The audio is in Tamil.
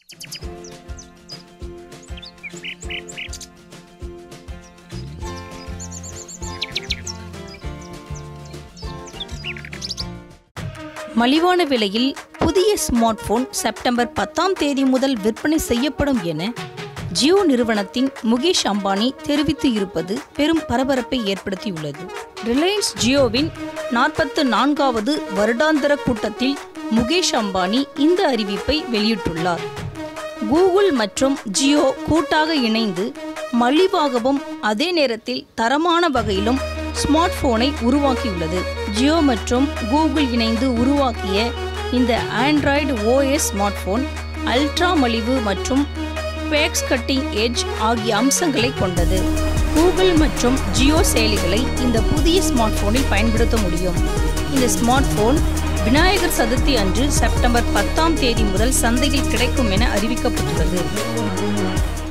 மலிவான விலையில் புதிய ஸ்மார்ட் போன் செப்டம்பர் பத்தாம் தேதி முதல் விற்பனை செய்யப்படும் என ஜியோ நிறுவனத்தின் முகேஷ் அம்பானி தெரிவித்து இருப்பது பெரும் பரபரப்பை ஏற்படுத்தியுள்ளது ரிலையன்ஸ் ஜியோவின் நாற்பத்து நான்காவது வருடாந்திர கூட்டத்தில் முகேஷ் அம்பானி இந்த அறிவிப்பை வெளியிட்டுள்ளார் கூகுள் மற்றும் ஜியோ கூட்டாக இணைந்து மலிவாகவும் அதே நேரத்தில் தரமான வகையிலும் ஸ்மார்ட் போனை உருவாக்கியுள்ளது ஜியோ மற்றும் கூகுள் இணைந்து உருவாக்கிய இந்த Android OS smart phone ultra மலிவு மற்றும் பேக்ஸ் கட்டிங் எட்ஜ் ஆகிய அம்சங்களை கொண்டது கூகுள் மற்றும் ஜியோ செயலிகளை இந்த புதிய ஸ்மார்ட் போனில் பயன்படுத்த முடியும் இந்த ஸ்மார்ட் போன் விநாயகர் சதுர்த்தி அன்று செப்டம்பர் பத்தாம் தேதி முதல் சந்தையில் கிடைக்கும் என அறிவிக்கப்பட்டுள்ளது